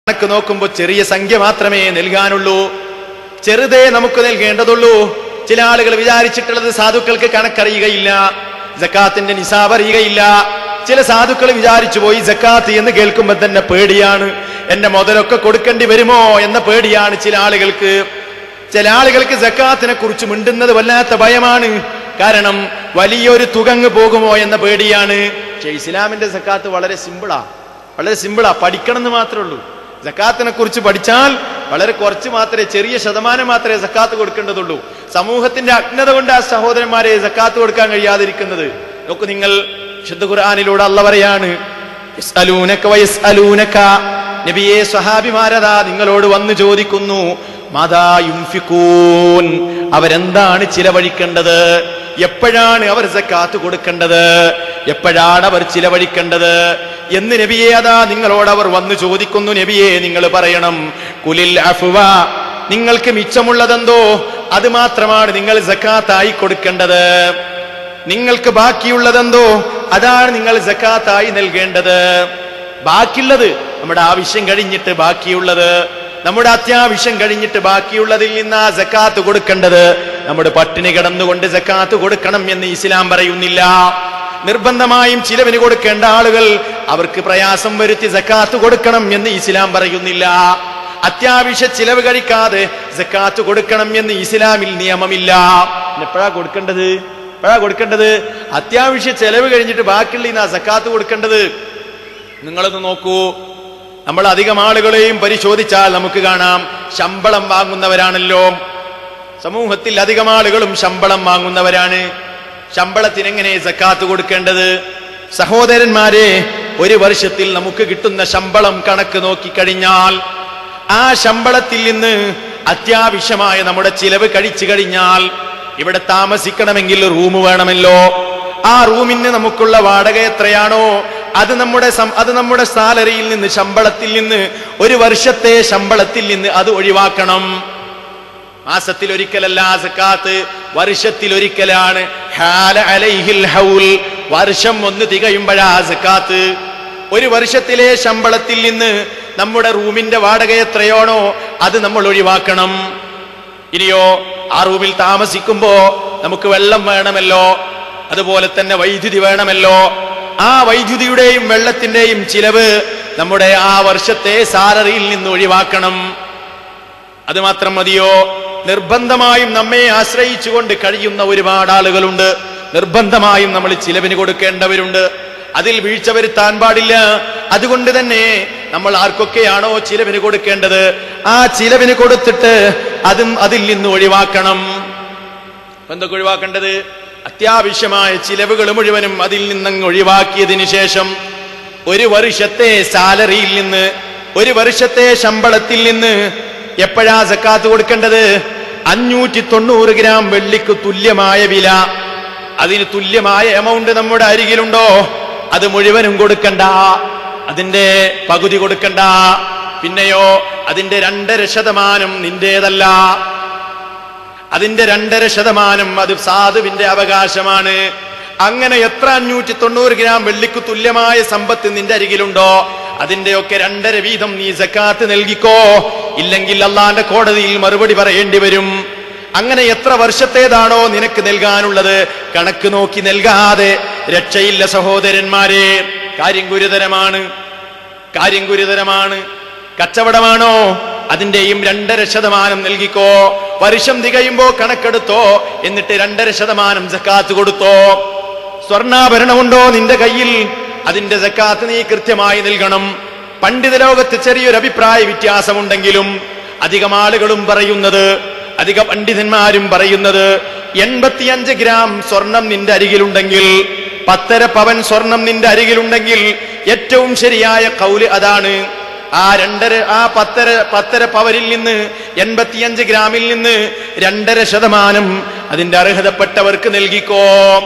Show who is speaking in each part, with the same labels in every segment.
Speaker 1: കണക്ക് നോക്കുമ്പോൾ ചെറിയ സംഖ്യ മാത്രമേ നൽകാനുള്ളൂ ചെറുതേ നമുക്ക് നൽകേണ്ടതുള്ളൂ ചില ആളുകൾ വിചാരിച്ചിട്ടുള്ളത് സാധുക്കൾക്ക് കണക്കറിയുകയില്ല ജക്കാത്തിന്റെ നിസാബ് അറിയുകയില്ല ചില സാധുക്കൾ വിചാരിച്ചു പോയി ജക്കാത്ത് എന്ന് കേൾക്കുമ്പോൾ തന്നെ പേടിയാണ് എന്റെ മുതലൊക്കെ കൊടുക്കേണ്ടി വരുമോ എന്ന പേടിയാണ് ചില ആളുകൾക്ക് ചില ആളുകൾക്ക് ജക്കാത്തിനെ കുറിച്ച് മിണ്ടുന്നത് വല്ലാത്ത ഭയമാണ് കാരണം വലിയൊരു തുകങ്ങ് പോകുമോ എന്ന പേടിയാണ് പക്ഷേ ഇസ്ലാമിന്റെ ജക്കാത്ത് വളരെ സിമ്പിളാ വളരെ സിമ്പിളാ പഠിക്കണം എന്ന് മാത്രമേ ഉള്ളൂ ജക്കാത്തിനെ കുറിച്ച് പഠിച്ചാൽ വളരെ കുറച്ച് മാത്രമേ ചെറിയ ശതമാനം മാത്രമേ ജക്കാത്ത് കൊടുക്കേണ്ടതുള്ളൂ സമൂഹത്തിന്റെ അജ്ഞത കൊണ്ട് ആ സഹോദരന്മാരെ ജക്കാത്ത് കൊടുക്കാൻ കഴിയാതിരിക്കുന്നത് നോക്കൂ നിങ്ങൾ ശുദ്ധ ഖുർആാനിലൂടെ അല്ല പറയാണ് യസ്അലൂനക വയസ്അലൂനക. നബിയെ സ്വഹാബിമാരതാ നിങ്ങളോട് വന്ന് ചോദിക്കുന്നു മാതാ യുംഫിക്കൂൻ അവരെന്താണ് ചിലവഴിക്കേണ്ടത് എപ്പോഴാണ് അവർ സക്കാത്ത് കൊടുക്കേണ്ടത് എപ്പോഴാണ് അവർ ചിലവഴിക്കേണ്ടത് എന്ന് നബിയെ അതാ നിങ്ങളോട് അവർ വന്ന് ചോദിക്കുന്നു നബിയെ നിങ്ങൾ പറയണം കുലിൽ അഫുവ നിങ്ങൾക്ക് മിച്ചമുള്ളതെന്തോ അത് മാത്രമാണ് നിങ്ങൾ സക്കാത്തായി കൊടുക്കേണ്ടത് നിങ്ങൾക്ക് ബാക്കിയുള്ളതെന്തോ അതാണ് നിങ്ങൾ സക്കാത്തായി നൽകേണ്ടത് ബാക്കിയുള്ളത് നമ്മുടെ ആവശ്യം കഴിഞ്ഞിട്ട് ബാക്കിയുള്ളത് നമ്മുടെ അത്യാവശ്യം കഴിഞ്ഞിട്ട് ബാക്കിയുള്ളതിൽ നിന്ന് ആ സക്കാത്ത് കൊടുക്കേണ്ടത് നമ്മുടെ പട്ടിണി കിടന്നുകൊണ്ട് സക്കാത്ത് കൊടുക്കണം എന്ന് ഇസ്ലാം പറയുന്നില്ല നിർബന്ധമായും ചിലവിന് കൊടുക്കേണ്ട ആളുകൾ അവർക്ക് പ്രയാസം വരുത്തി സക്കാത്ത് കൊടുക്കണം എന്ന് ഇസ്ലാം പറയുന്നില്ല അത്യാവശ്യ ചിലവ് കഴിക്കാതെ സക്കാത്ത് കൊടുക്കണം എന്ന് ഇസ്ലാമിൽ നിയമമില്ല എപ്പോഴാ കൊടുക്കേണ്ടത് എപ്പോഴാ കൊടുക്കേണ്ടത് അത്യാവശ്യ ചെലവ് കഴിഞ്ഞിട്ട് ബാക്കിയുള്ള ഇന്ന് സക്കാത്ത് കൊടുക്കേണ്ടത് നിങ്ങളൊന്ന് നോക്കൂ നമ്മൾ അധികം ആളുകളെയും പരിശോധിച്ചാൽ നമുക്ക് കാണാം ശമ്പളം വാങ്ങുന്നവരാണല്ലോ സമൂഹത്തിൽ അധികം ആളുകളും ശമ്പളം വാങ്ങുന്നവരാണ് ശമ്പളത്തിന് എങ്ങനെ സക്കാത്ത് കൊടുക്കേണ്ടത് സഹോദരന്മാരെ ഒരു വർഷത്തിൽ നമുക്ക് കിട്ടുന്ന ശമ്പളം കണക്ക് നോക്കിക്കഴിഞ്ഞാൽ ആ ശമ്പളത്തിൽ നിന്ന് അത്യാവശ്യമായ നമ്മുടെ ചിലവ് കഴിച്ചു കഴിഞ്ഞാൽ ഇവിടെ താമസിക്കണമെങ്കിൽ റൂം വേണമല്ലോ ആ റൂമിന് നമുക്കുള്ള വാടക എത്രയാണോ അത് നമ്മുടെ സം- അത് നമ്മുടെ സാലറിയിൽ നിന്ന് ശമ്പളത്തിൽ നിന്ന് ഒരു വർഷത്തെ ശമ്പളത്തിൽ നിന്ന് അത് ഒഴിവാക്കണം മാസത്തിൽ ഒരിക്കലല്ല സക്കാത്ത് വർഷത്തിൽ ഒരിക്കലാണ് ഹാല അലൈഹിൽ ഹൗൽ വർഷം ഒന്ന് തികയുമ്പോഴാ സക്കാത്ത് ഒരു വർഷത്തിലെ ശമ്പളത്തിൽ നിന്ന് നമ്മുടെ റൂമിന്റെ വാടക എത്രയാണോ അത് നമ്മൾ ഒഴിവാക്കണം ഇനിയോ ആ റൂമിൽ താമസിക്കുമ്പോ നമുക്ക് വെള്ളം വേണമല്ലോ അതുപോലെ തന്നെ വൈദ്യുതി വേണമല്ലോ ആ വൈദ്യുതിയുടെയും വെള്ളത്തിന്റെയും ചിലവ് നമ്മുടെ ആ വർഷത്തെ സാലറിയിൽ നിന്ന് ഒഴിവാക്കണം അത് മാത്രം മതിയോ നിർബന്ധമായും നമ്മെ ആശ്രയിച്ചുകൊണ്ട് കഴിയുന്ന ഒരുപാട് ആളുകളുണ്ട് നിർബന്ധമായും നമ്മൾ ചിലവിന് കൊടുക്കേണ്ടവരുണ്ട് അതിൽ വീഴ്ച വരുത്താൻ പാടില്ല അതുകൊണ്ട് തന്നെ നമ്മൾ ആർക്കൊക്കെയാണോ ചിലവിന് കൊടുക്കേണ്ടത് ആ ചിലവിന് കൊടുത്തിട്ട് അതും അതിൽ നിന്ന് ഒഴിവാക്കണം എന്തൊക്കെ ഒഴിവാക്കേണ്ടത് അത്യാവശ്യമായ ചിലവുകൾ മുഴുവനും അതിൽ നിന്നങ്ങ് ഒഴിവാക്കിയതിനു ശേഷം ഒരു വർഷത്തെ സാലറിയിൽ നിന്ന് ഒരു വർഷത്തെ ശമ്പളത്തിൽ നിന്ന് എപ്പോഴാ സക്കാത്ത് കൊടുക്കേണ്ടത് അഞ്ഞൂറ്റി തൊണ്ണൂറ് ഗ്രാം വെള്ളിക്ക് തുല്യമായ വില അതിന് തുല്യമായ എമൗണ്ട് നമ്മുടെ അരികിലുണ്ടോ അത് മുഴുവനും കൊടുക്കണ്ട അതിന്റെ പകുതി കൊടുക്കണ്ട പിന്നെയോ അതിന്റെ രണ്ടര ശതമാനം നിന്റേതല്ല അതിന്റെ രണ്ടര ശതമാനം അത് സാധുവിന്റെ അവകാശമാണ് അങ്ങനെ എത്ര അഞ്ഞൂറ്റി തൊണ്ണൂറ് ഗ്രാം വെള്ളിക്ക് തുല്യമായ സമ്പത്ത് നിന്റെ അരികിലുണ്ടോ അതിന്റെയൊക്കെ രണ്ടര വീതം നീ സക്കാത്ത് നൽകിക്കോ ഇല്ലെങ്കിൽ അള്ളാന്റെ കോടതിയിൽ മറുപടി പറയേണ്ടി വരും അങ്ങനെ എത്ര വർഷത്തേതാണോ നിനക്ക് നൽകാനുള്ളത് കണക്ക് നോക്കി നൽകാതെ രക്ഷയില്ല സഹോദരന്മാരെ കാര്യം ഗുരുതരമാണ് കാര്യം ഗുരുതരമാണ് കച്ചവടമാണോ അതിന്റെയും രണ്ടര ശതമാനം നൽകിക്കോ വർഷം തികയുമ്പോ കണക്കെടുത്തോ എന്നിട്ട് രണ്ടര ശതമാനം സക്കാത്ത് കൊടുത്തോ സ്വർണ്ണാഭരണമുണ്ടോ നിന്റെ കയ്യിൽ അതിന്റെ സക്കാത്ത് നീ കൃത്യമായി നൽകണം പണ്ഡിത ലോകത്ത് ചെറിയൊരു അഭിപ്രായ വ്യത്യാസമുണ്ടെങ്കിലും അധികം ആളുകളും പറയുന്നത് അധിക പണ്ഡിതന്മാരും പറയുന്നത് എൺപത്തിയഞ്ച് ഗ്രാം സ്വർണം നിന്റെ അരികിലുണ്ടെങ്കിൽ പത്തര പവൻ സ്വർണം നിന്റെ അരികിലുണ്ടെങ്കിൽ ഏറ്റവും ശരിയായ കൗല് അതാണ് ആ രണ്ടര ആ പത്തര പത്തര പവരിൽ നിന്ന് എൺപത്തിയഞ്ച് ഗ്രാമിൽ നിന്ന് രണ്ടര ശതമാനം അതിന്റെ അർഹതപ്പെട്ടവർക്ക് നൽകിക്കോ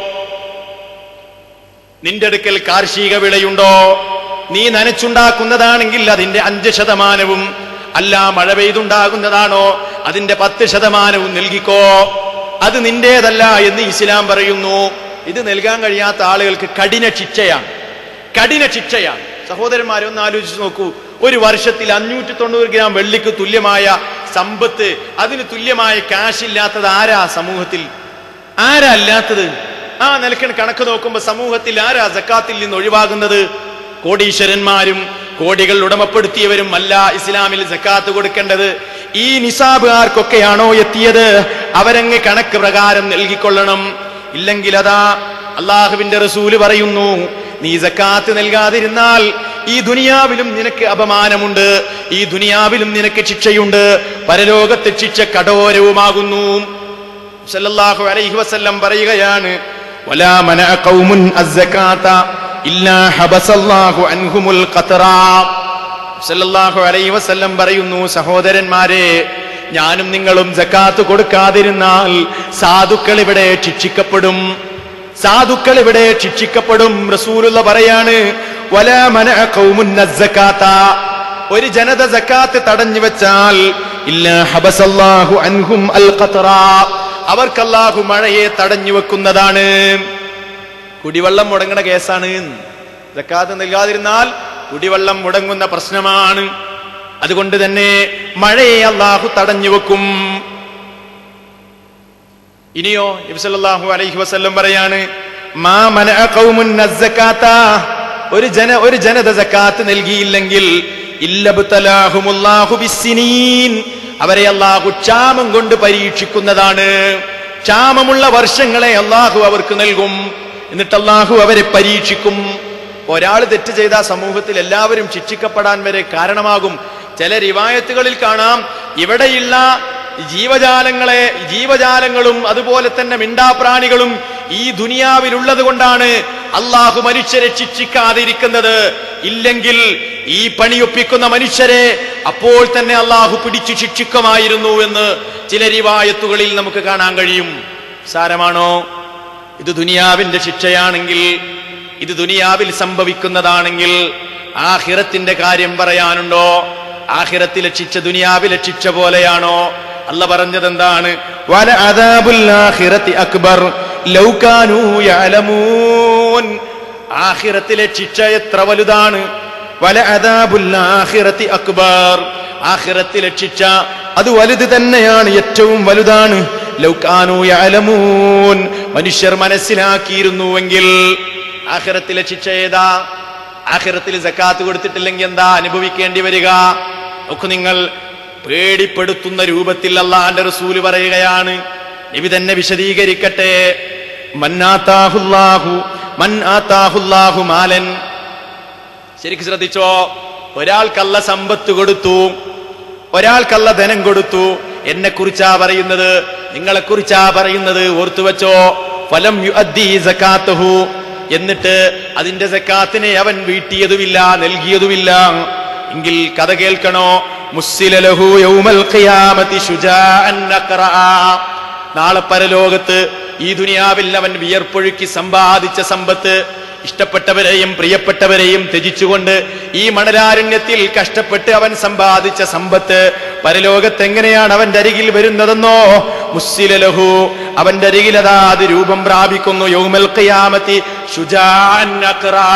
Speaker 1: നിന്റെ അടുക്കൽ കാർഷിക വിളയുണ്ടോ നീ നനച്ചുണ്ടാക്കുന്നതാണെങ്കിൽ അതിന്റെ അഞ്ച് ശതമാനവും അല്ല മഴ പെയ്തുണ്ടാകുന്നതാണോ അതിന്റെ പത്ത് ശതമാനവും നൽകിക്കോ അത് നിന്റേതല്ല എന്ന് ഇസ്ലാം പറയുന്നു ഇത് നൽകാൻ കഴിയാത്ത ആളുകൾക്ക് കഠിന ശിക്ഷയാണ് കഠിന ശിക്ഷയാണ് സഹോദരന്മാരെ ഒന്ന് ആലോചിച്ച് നോക്കൂ ഒരു വർഷത്തിൽ അഞ്ഞൂറ്റി തൊണ്ണൂറ് ഗ്രാം വെള്ളിക്ക് തുല്യമായ സമ്പത്ത് അതിന് തുല്യമായ കാശ് ഇല്ലാത്തത് ആരാ സമൂഹത്തിൽ ആരാ അല്ലാത്തത് ആ നിലക്കണ് കണക്ക് നോക്കുമ്പോ സമൂഹത്തിൽ ആരാ സക്കാത്തിൽ നിന്ന് ഒഴിവാകുന്നത് കോടീശ്വരന്മാരും കോടികൾ ഉടമപ്പെടുത്തിയവരും അല്ല ഇസ്ലാമിൽ സക്കാത്ത് കൊടുക്കേണ്ടത് ഈ നിസാബ് ആർക്കൊക്കെയാണോ എത്തിയത് അവരങ്ങ് കണക്ക് പ്രകാരം നൽകിക്കൊള്ളണം ഇല്ലെങ്കിൽ അതാ അള്ളാഹുവിന്റെ റസൂല് പറയുന്നു നീ സക്കാത്ത് നൽകാതിരുന്നാൽ ഈ ദുനിയാവിലും നിനക്ക് അപമാനമുണ്ട് ഈ ദുനിയാവിലും നിനക്ക് ശിക്ഷയുണ്ട് പരലോകത്തെ ശിക്ഷ കഠോരവുമാകുന്നു സല്ലല്ലാഹു അലൈഹി വസല്ലം പറയുകയാണ് വലാ മനഅ ഖൗമുൻ അസ്സകാത ഇല്ലാ ഹബസല്ലാഹു അൻഹുമുൽ ഖത്റ സല്ലല്ലാഹു അലൈഹി വസല്ലം പറയുന്നു സഹോദരന്മാരെ ഞാനും നിങ്ങളും സക്കാത്ത് കൊടുക്കാതിരുന്നാൽ സാധുക്കൾ ഇവിടെ ശിക്ഷിക്കപ്പെടും സാധുക്കൾ ഇവിടെ ശിക്ഷിക്കപ്പെടും റസൂലുള്ള പറയാണ് വലാ മനഅ ഖൗമുൻ അസ്സകാത ഒരു ജനത സക്കാത്ത് തടഞ്ഞു വെച്ചാൽ ഇല്ല ഹബസല്ലാഹു അൻഹും അൽ ഖത്റ അവർക്ക് അല്ലാഹു മഴയെ തടഞ്ഞു വെക്കുന്നതാണ് കുടിവെള്ളം മുടങ്ങുന്ന കേസാണ് സക്കാത്ത് നൽകാതിരുന്നാൽ കുടിവെള്ളം മുടങ്ങുന്ന പ്രശ്നമാണ് അതുകൊണ്ട് തന്നെ മഴയെ അള്ളാഹു തടഞ്ഞു വെക്കും ഇനിയോ നബിസല്ലാഹു അലൈഹി വസല്ലം പറയാണ് മാ മനഅ ഖൗമുൻ അസ്സകാത്ത ഒരു ജന ഒരു ജനത സക്കാത്ത് നൽകിയില്ലെങ്കിൽ ഇല്ലബ്തലാഹുമുല്ലാഹു ബിസ്സിനീൻ അവരെ അള്ളാഹു ക്ഷാമം കൊണ്ട് പരീക്ഷിക്കുന്നതാണ് ക്ഷാമമുള്ള വർഷങ്ങളെ അള്ളാഹു അവർക്ക് നൽകും എന്നിട്ട് അള്ളാഹു അവരെ പരീക്ഷിക്കും ഒരാൾ തെറ്റ് ചെയ്ത സമൂഹത്തിൽ എല്ലാവരും ശിക്ഷിക്കപ്പെടാൻ വരെ കാരണമാകും ചില റിവായത്തുകളിൽ കാണാം ഇവിടെയുള്ള ജീവജാലങ്ങളെ ജീവജാലങ്ങളും അതുപോലെ തന്നെ മിണ്ടാപ്രാണികളും ഈ ദുനിയാവിലുള്ളത് കൊണ്ടാണ് അള്ളാഹു മനുഷ്യരെ ശിക്ഷിക്കാതിരിക്കുന്നത് ഇല്ലെങ്കിൽ ഈ പണിയൊപ്പിക്കുന്ന മനുഷ്യരെ അപ്പോൾ തന്നെ അള്ളാഹു പിടിച്ചു ശിക്ഷിക്കുമായിരുന്നു എന്ന് ചില റിവായത്തുകളിൽ നമുക്ക് കാണാൻ കഴിയും സാരമാണോ ഇത് ദുനിയാവിന്റെ ശിക്ഷയാണെങ്കിൽ ഇത് ദുനിയാവിൽ സംഭവിക്കുന്നതാണെങ്കിൽ ആഹിറത്തിന്റെ കാര്യം പറയാനുണ്ടോ ആഹിറത്തിലെ ശിക്ഷ ദുനിയാവിലെ ശിക്ഷ പോലെയാണോ അല്ല പറഞ്ഞത് എന്താണ് വല അദാബുൽ ആഖിറത്തി അക്ബർ ലൗ കാനൂ യഅലമൂൻ ആഖിറത്തിലെ ശിക്ഷ എത്ര വലുതാണ് വല അദാബുൽ ആഖിറത്തി അക്ബർ ആഖിറത്തിലെ ശിക്ഷ അത് വലുത് തന്നെയാണ് ഏറ്റവും വലുതാണ് ലൗ കാനൂ യഅലമൂൻ മനുഷ്യർ മനസ്സിലാക്കിയിരുന്നുവെങ്കിൽ ആഖിറത്തിലെ ശിക്ഷ ഏതാ ആഖിറത്തിൽ സക്കാത്ത് കൊടുത്തിട്ടില്ലെങ്കിൽ എന്താ അനുഭവിക്കേണ്ടി വരിക ഒക്കെ നിങ്ങൾ പേടിപ്പെടുത്തുന്ന രൂപത്തിൽ അള്ളാന്റെ റസൂല് പറയുകയാണ് നബി തന്നെ വിശദീകരിക്കട്ടെ മന്നാത്താഹുല്ലാഹു മൻ ആത്താഹുല്ലാഹു മാലൻ ശരിക്കും ശ്രദ്ധിച്ചോ ഒരാൾക്കല്ല സമ്പത്ത് കൊടുത്തു ഒരാൾക്കല്ല ധനം കൊടുത്തു എന്നെ കുറിച്ചാ പറയുന്നത് നിങ്ങളെ കുറിച്ചാ പറയുന്നത് ഓർത്തു വെച്ചോ ഫലം യുഅദ്ദി സക്കാത്തുഹു എന്നിട്ട് അതിന്റെ സക്കാത്തിനെ അവൻ വീട്ടിയതുമില്ല നൽകിയതുമില്ല എങ്കിൽ കഥ കേൾക്കണോ മുസ്സിലലഹു യൗമൽ ഖിയാമത്തി ശുജാഅൻ അഖ്റഅ നാളെ പരലോകത്ത് ഈ ദുനിയാവിൽ അവൻ വിയർപ്പൊഴുക്കി സമ്പാദിച്ച സമ്പത്ത് ഇഷ്ടപ്പെട്ടവരെയും പ്രിയപ്പെട്ടവരെയും ത്യജിച്ചുകൊണ്ട് ഈ മണലാരണ്യത്തിൽ കഷ്ടപ്പെട്ട് അവൻ സമ്പാദിച്ച സമ്പത്ത് പരലോകത്ത് എങ്ങനെയാണ് അവന്റെ അരികിൽ വരുന്നതെന്നോ മുസ്സിലലഹു അവന്റെ അരികിൽ അതാ അത് രൂപം പ്രാപിക്കുന്നു യൗമൽ ഖിയാമത്തി ശുജാഅൻ അഖ്റഅ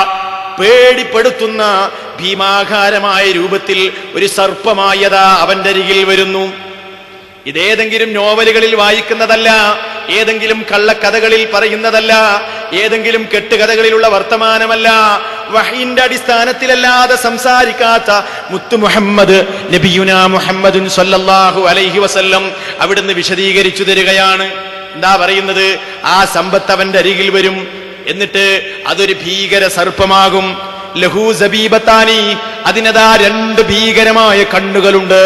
Speaker 1: പേടിപ്പെടുത്തുന്ന ഭീമാകാരമായ രൂപത്തിൽ ഒരു സർപ്പമായതാ അവന്റെ അരികിൽ വരുന്നു ഇതേതെങ്കിലും നോവലുകളിൽ വായിക്കുന്നതല്ല ഏതെങ്കിലും കള്ളക്കഥകളിൽ പറയുന്നതല്ല ഏതെങ്കിലും കെട്ടുകഥകളിലുള്ള വർത്തമാനമല്ല വഹീന്റെ അടിസ്ഥാനത്തിലല്ലാതെ സംസാരിക്കാത്ത മുത്തു മുഹമ്മദ് നബിയുന മുഹമ്മദുൻ സല്ലല്ലാഹു അലൈഹി വസല്ലം അവിടുന്ന് വിശദീകരിച്ചു തരികയാണ് എന്താ പറയുന്നത് ആ സമ്പത്ത് അവന്റെ അരികിൽ വരും എന്നിട്ട് അതൊരു ഭീകര സർപ്പമാകും ലഹു സബീബത്താനി അതിനതാ രണ്ട് ഭീകരമായ കണ്ണുകളുണ്ട്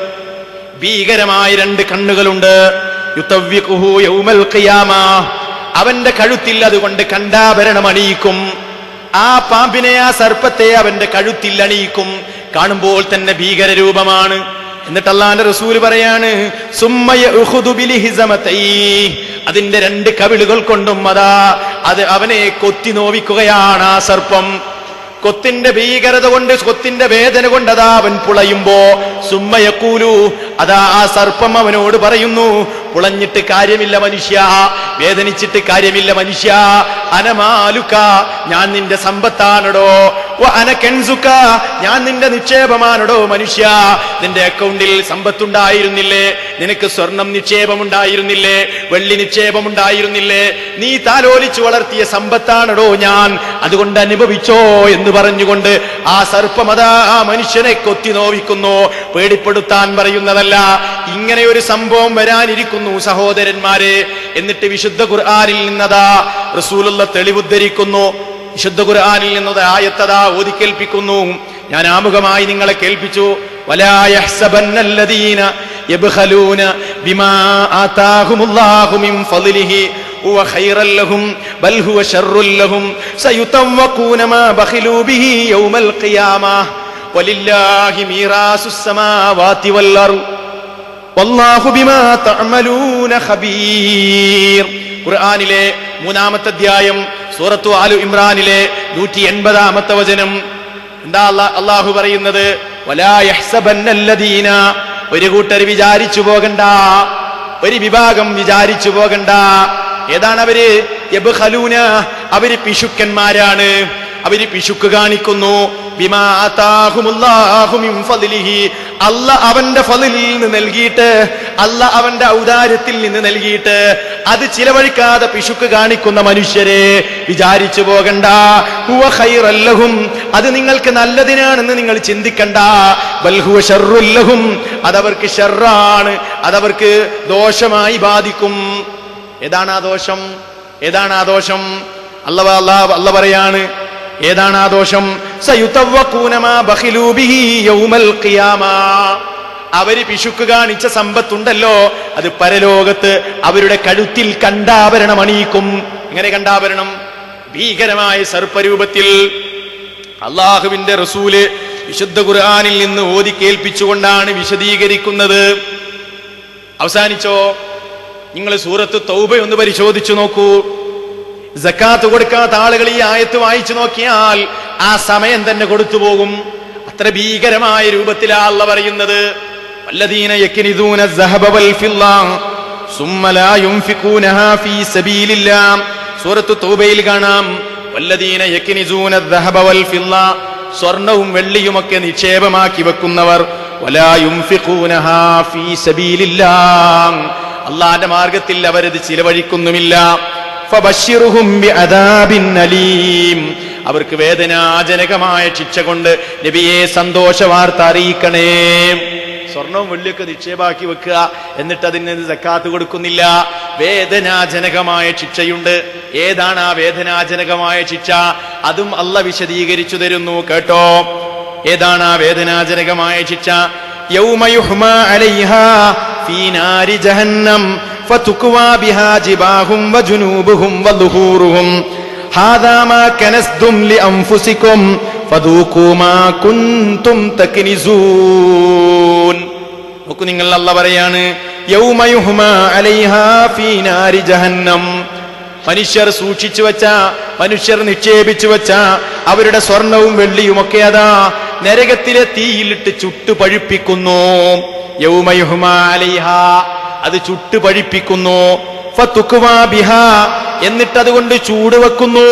Speaker 1: ഭീകരമായ രണ്ട് കണ്ണുകളുണ്ട് യുത്തവ്യകുഹു യൗമൽ ഖിയാമ അവന്റെ കഴുത്തിൽ അതുകൊണ്ട് കണ്ടാഭരണം അണിയിക്കും ആ പാമ്പിനെ ആ സർപ്പത്തെ അവന്റെ കഴുത്തിൽ അണിയിക്കും കാണുമ്പോൾ തന്നെ ഭീകര രൂപമാണ് എന്നിട്ട് അള്ളാന്റെ റസൂൽ പറയാണ് സുമ്മയ ഉഖുദു ബിലിഹിസമതൈ. അതിന്റെ രണ്ട് കവിളുകൾ കൊണ്ടും അതാ അത് അവനെ കൊത്തി നോവിക്കുകയാണ് ആ സർപ്പം കൊത്തിന്റെ ഭീകരത കൊണ്ട് കൊത്തിന്റെ വേദന കൊണ്ട് അതാ അവൻ പുളയുമ്പോ സുമ്മയക്കൂലു അതാ ആ സർപ്പം അവനോട് പറയുന്നു പുളഞ്ഞിട്ട് കാര്യമില്ല മനുഷ്യ വേദനിച്ചിട്ട് കാര്യമില്ല മനുഷ്യ അനമാലുക്ക ഞാൻ നിന്റെ സമ്പത്താണടോ വ അന കെൻസുക ഞാൻ നിന്റെ നിക്ഷേപമാണടോ മനുഷ്യ നിന്റെ അക്കൗണ്ടിൽ സമ്പത്തുണ്ടായിരുന്നില്ലേ നിനക്ക് സ്വർണം നിക്ഷേപമുണ്ടായിരുന്നില്ലേ വെള്ളി നിക്ഷേപമുണ്ടായിരുന്നില്ലേ നീ താലോലിച്ചു വളർത്തിയ സമ്പത്താണടോ ഞാൻ അതുകൊണ്ട് അനുഭവിച്ചോ എന്ന് പറഞ്ഞുകൊണ്ട് ആ സർപ്പമതാ ആ മനുഷ്യനെ കൊത്തി നോവിക്കുന്നു പേടിപ്പെടുത്താൻ പറയുന്നതല്ല ഇങ്ങനെ ഒരു സംഭവം വരാനിരിക്കുന്നു സഹോദരന്മാരെ എന്നിട്ട് വിശുദ്ധ ഖുർആനിൽ നിന്നതാ റസൂലുള്ള തെളിവുദ്ധരിക്കുന്നു വിശുദ്ധ ഖുർആനിൽ നിന്നത് ആയത്തതാ ഓതിക്കേൽപ്പിക്കുന്നു ഞാൻ ആമുഖമായി നിങ്ങളെ കേൾപ്പിച്ചു ولا يحسبن الذين يبخلون بما آتاهم الله من فضله هو خيرا لهم بل هو شر لهم سيطوقون ما بخلوا به يوم القيامة ولله ميراث السماوات والأرض വല്ലാഹു ബിമാ തഅമലൂന ഖബീർ ഖുർആനിലെ മൂന്നാമത്തെ അധ്യായം സൂറത്തു ആലു ഇമ്രാനിലെ നൂറ്റി എൺപതാമത്തെ വചനം എന്താ അല്ലാ- അള്ളാഹു പറയുന്നത് വലാ യഹ്സബന്നല്ലദീന ഒരു കൂട്ടർ വിചാരിച്ചു പോകണ്ട ഒരു വിഭാഗം വിചാരിച്ചു പോകണ്ട ഏതാണ് അവര് യബ്ഖലൂന അവര് പിശുക്കന്മാരാണ് അവര് പിശുക്ക് കാണിക്കുന്നു ബിമാ ആതാഹുമുല്ലാഹു മിൻ ഫദ്ലിഹി അല്ല അവന്റെ ഫലിൽ നിന്ന് നൽകിയിട്ട് അല്ല അവന്റെ ഔദാര്യത്തിൽ നിന്ന് നൽകിയിട്ട് അത് ചിലവഴിക്കാതെ പിശുക്ക് കാണിക്കുന്ന മനുഷ്യരെ വിചാരിച്ചു പോകണ്ട ഹുവ ഖൈറല്ലഹും അത് നിങ്ങൾക്ക് നല്ലതിനാണെന്ന് നിങ്ങൾ ചിന്തിക്കണ്ട ബൽഹുവ ഷർറുല്ലഹും അതവർക്ക് ഷർറാണ് അതവർക്ക് ദോഷമായി ബാധിക്കും ഏതാണ് ആ ദോഷം ഏതാണ് ആ ദോഷം അല്ല അല്ല അല്ല പറയാണ് ഏതാണ് ആ ദോഷം സയുതവ്വഖൂന മാ ബഖിലൂ ബിഹി യൗമൽ ഖിയാമ അവര് പിശുക്ക് കാണിച്ച സമ്പത്തുണ്ടല്ലോ അത് പരലോകത്ത് അവരുടെ കഴുത്തിൽ കണ്ടാഭരണം അണിയിക്കും എങ്ങനെ കണ്ടാഭരണം ഭീകരമായ സർപ്പരൂപത്തിൽ അള്ളാഹുവിന്റെ റസൂല് വിശുദ്ധ ഖുർആനിൽ നിന്ന് ഓതി കേൾപ്പിച്ചുകൊണ്ടാണ് വിശദീകരിക്കുന്നത് അവസാനിച്ചോ നിങ്ങൾ സൂറത്ത് തൗബ ഒന്ന് പരിശോധിച്ചു നോക്കൂ ജക്കാത്ത് കൊടുക്കാത്ത ആളുകൾ ഈ ആയത്ത് വായിച്ചു നോക്കിയാൽ ആ സമയം തന്നെ കൊടുത്തു പോകും അത്ര ഭീകരമായ രൂപത്തിലാള്ള പറയുന്നത് വല്ലദീന യക്നിദൂന الذهب والفضة ثم لا ينفقونها في سبيل الله സൂറത്ത് തൗബയിൽ കാണാം വല്ലദീന യക്നിസൂന الذهب والفضة സ്വർണവും വെള്ളിയുമൊക്കെ നിക്ഷേപമാക്കി വെക്കുന്നവർ വലാ യുംഫിഖൂനഹാ ഫീ സബീലില്ലാഹ് അള്ളാന്റെ മാർഗത്തിൽ അവരത് ചിലവഴിക്കുന്നുമില്ല ഫബശ്ശിറുഹും ബിഅദാബിൻ അലീം അവർക്ക് വേദനാജനകമായ ശിക്ഷ കൊണ്ട് നബിയെ സന്തോഷ വാർത്ത അറിയിക്കണേ സ്വർണവും വെള്ളിയൊക്കെ നിക്ഷേപാക്കി വെക്കുക എന്നിട്ട് അതിന് സക്കാത്ത് കൊടുക്കുന്നില്ല വേദനാജനകമായ ശിക്ഷയുണ്ട് ഏതാണ് ആ വേദനാജനകമായ ശിക്ഷ അതും അല്ല വിശദീകരിച്ചു തരുന്നു കേട്ടോ ഏതാണ് ആ വേദനാജനകമായ ശിക്ഷ يوم يحمى عليها في نار جهنم فتكوى بها جباههم وجنوبهم وظهورهم هذا ما كنزتم لأنفسكم فذوقوا ما كنتم تكنزون നോക്കൂ നിങ്ങൾ അല്ല പറയാണ് യൗമ യുഹ്മാ അലൈഹാ ഫീ നാരി ജഹന്നം മനുഷ്യർ സൂക്ഷിച്ചു വെച്ച മനുഷ്യർ നിക്ഷേപിച്ചു വെച്ച അവരുടെ സ്വർണവും വെള്ളിയും ഒക്കെ അതാ നരകത്തിലെ തീയിലിട്ട് ചുട്ടു പഴിപ്പിക്കുന്നു യൗമയുഹ്മാ അലൈഹ അത് ചുട്ടു പഴിപ്പിക്കുന്നു ഫതുക്വാ ബിഹാ എന്നിട്ട് അതുകൊണ്ട് ചൂട് വെക്കുന്നു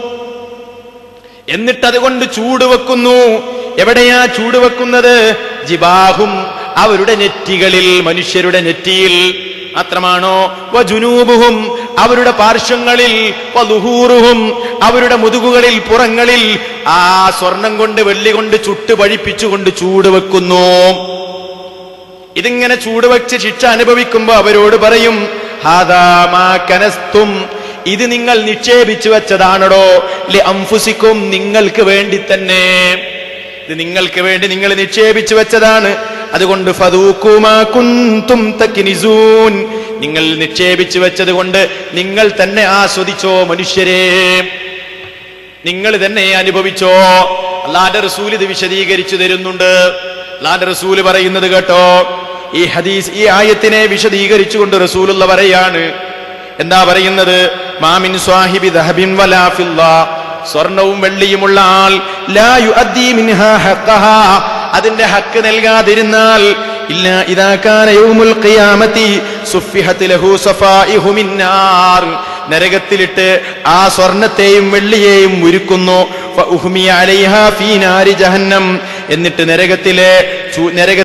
Speaker 1: എന്നിട്ട് അതുകൊണ്ട് ചൂട് വെക്കുന്നു എവിടെയാ ചൂട് വെക്കുന്നത് ജിബാഹും അവരുടെ നെറ്റികളിൽ മനുഷ്യരുടെ നെറ്റിയിൽ മാത്രമാണോ വജുനൂബുഹും അവരുടെ പാർശ്വങ്ങളിൽ വലുഹൂറുഹും അവരുടെ മുതുകുകളിൽ പുറങ്ങളിൽ ആ സ്വർണം കൊണ്ട് വെള്ളി കൊണ്ട് ചുട്ട് പഴിപ്പിച്ചുകൊണ്ട് ചൂട് വെക്കുന്നു ഇതിങ്ങനെ ചൂട് വെച്ച് ശിക്ഷ അനുഭവിക്കുമ്പോ അവരോട് പറയും "ഹാദാ മാ കനസ്തും ഇത് നിങ്ങൾ നിക്ഷേപിച്ചു വെച്ചതാണടോ ലി അംഫുസിക്കും നിങ്ങൾക്ക് വേണ്ടി തന്നെ ഇത് നിങ്ങൾക്ക് വേണ്ടി നിങ്ങൾ നിക്ഷേപിച്ചു വെച്ചതാണ് അതുകൊണ്ട് ഫദൂക്കുമാ കുന്തും തക്കിനിസൂൻ നിങ്ങൾ നിക്ഷേപിച്ചു വെച്ചത് കൊണ്ട് നിങ്ങൾ തന്നെ ആസ്വദിച്ചോ മനുഷ്യരെ നിങ്ങൾ തന്നെ അനുഭവിച്ചോ അള്ളാന്റെ റസൂൽ ഇത് വിശദീകരിച്ചു തരുന്നുണ്ട് അള്ളാന്റെ റസൂല് പറയുന്നത് കേട്ടോ ഈ ഹദീസ് ഈ ആയത്തിനെ വിശദീകരിച്ചുകൊണ്ട് റസൂലുള്ള പറയാണ് എന്താ പറയുന്നത് മാമിൻ സ്വാഹിബി ദഹബിൻ വലാ ഫിദ്ദ. സ്വർണവും വെള്ളിയുമുള്ള ആൾ ലാ യുഅദ്ദി മിൻഹാ ഹഖഹാ. അതിന്റെ ഹക്ക് നൽകാതിരുന്നാൽ ഇല്ല ഇദാ കാന യൗമുൽ ഖിയാമത്തി സുഫിഹത് ലഹു സഫായിഹു മിന്നാർ നരകത്തിലിട്ട് ആ സ്വർണത്തെയും വെള്ളിയെയും ഉരുക്കുന്നു ഫഉഹ്മിയ അലൈഹാ ഫീ നാരി ജഹന്നം എന്നിട്ട് നരകത്തിലെ ചൂ- നരക